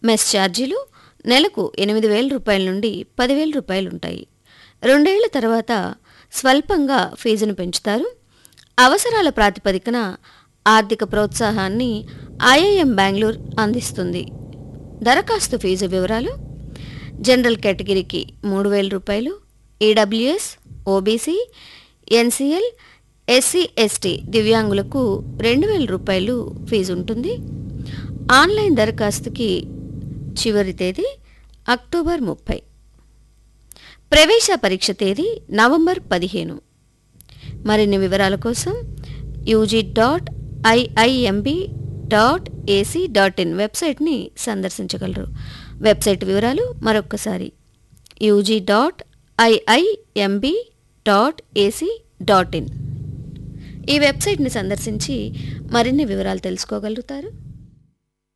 mess ఛార్జీలు నెలకు ఎనిమిది వేల రూపాయల నుండి పదివేల రూపాయలు ఉంటాయి రెండేళ్ల తర్వాత స్వల్పంగా ఫీజును పెంచుతారు అవసరాల ప్రాతిపదికన ఆర్థిక ప్రోత్సాహాన్ని ఐఐఎం బెంగళూరు అందిస్తుంది దరఖాస్తు ఫీజు వివరాలు జనరల్ కేటగిరీకి మూడు వేల రూపాయలు EWS OBC NCL SC ST దివ్యాంగులకు రెండు వేల రూపాయలు ఫీజు ఉంటుంది ఆన్లైన్ దరఖాస్తుకి చివరి తేదీ అక్టోబర్ ముప్పై ప్రవేశ పరీక్ష తేదీ నవంబర్ పదిహేను మరిన్ని వివరాల కోసం UG dot IIMB dot AC dot in వెబ్సైట్ని సందర్శించగలరు వెబ్సైట్ వివరాలు మరొక్కసారి UG dot IIMB dot AC dot in ఈ వెబ్సైట్ని సందర్శించి మరిన్ని వివరాలు తెలుసుకోగలుగుతారు